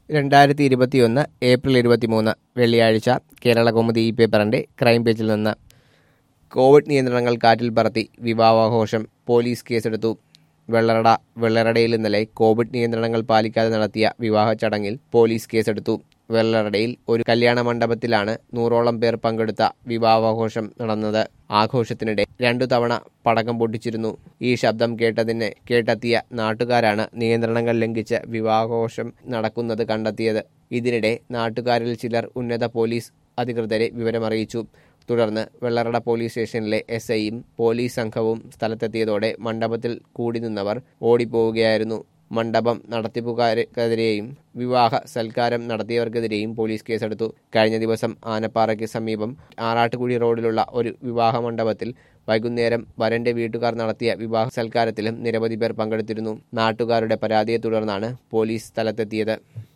രണ്ടായിരത്തി ഇരുപത്തിയൊന്ന് ഏപ്രിൽ ഇരുപത്തിമൂന്ന് വെള്ളിയാഴ്ച കേരള കൗമുദി ഈ പേപ്പറിന്റെ ക്രൈം പേജിൽ നിന്ന് കോവിഡ് നിയന്ത്രണങ്ങൾ കാറ്റിൽ പറത്തി വിവാഹാഘോഷം പോലീസ് കേസെടുത്തു വെള്ളറട വെള്ളറടയിൽ ഇന്നലെ കോവിഡ് നിയന്ത്രണങ്ങൾ പാലിക്കാതെ നടത്തിയ വിവാഹ ചടങ്ങിൽ പോലീസ് കേസെടുത്തു വെള്ളറടയിൽ ഒരു കല്യാണ മണ്ഡപത്തിലാണ് നൂറോളം പേർ പങ്കെടുത്ത വിവാഹാഘോഷം നടന്നത് ആഘോഷത്തിനിടെ രണ്ടു തവണ പടക്കം പൊട്ടിച്ചിരുന്നു ഈ ശബ്ദം കേട്ടതിന് കേട്ടെത്തിയ നാട്ടുകാരാണ് നിയന്ത്രണങ്ങൾ ലംഘിച്ച് വിവാഹാഘോഷം നടക്കുന്നത് കണ്ടെത്തിയത് ഇതിനിടെ നാട്ടുകാരിൽ ചിലർ ഉന്നത പോലീസ് അധികൃതരെ വിവരമറിയിച്ചു തുടർന്ന് വെള്ളറട പോലീസ് സ്റ്റേഷനിലെ എസ് ഐയും പോലീസ് സംഘവും സ്ഥലത്തെത്തിയതോടെ മണ്ഡപത്തിൽ കൂടി നിന്നവർ ഓടിപ്പോവുകയായിരുന്നു മണ്ഡപം നടത്തിപ്പുകാർക്കെതിരെയും വിവാഹ സൽക്കാരം നടത്തിയവർക്കെതിരെയും പോലീസ് കേസെടുത്തു കഴിഞ്ഞ ദിവസം ആനപ്പാറയ്ക്ക് സമീപം ആറാട്ടുകുഴി റോഡിലുള്ള ഒരു വിവാഹ മണ്ഡപത്തിൽ വൈകുന്നേരം വരന്റെ വീട്ടുകാർ നടത്തിയ വിവാഹ സൽക്കാരത്തിലും നിരവധി പേർ പങ്കെടുത്തിരുന്നു നാട്ടുകാരുടെ പരാതിയെ തുടർന്നാണ് പോലീസ് സ്ഥലത്തെത്തിയത്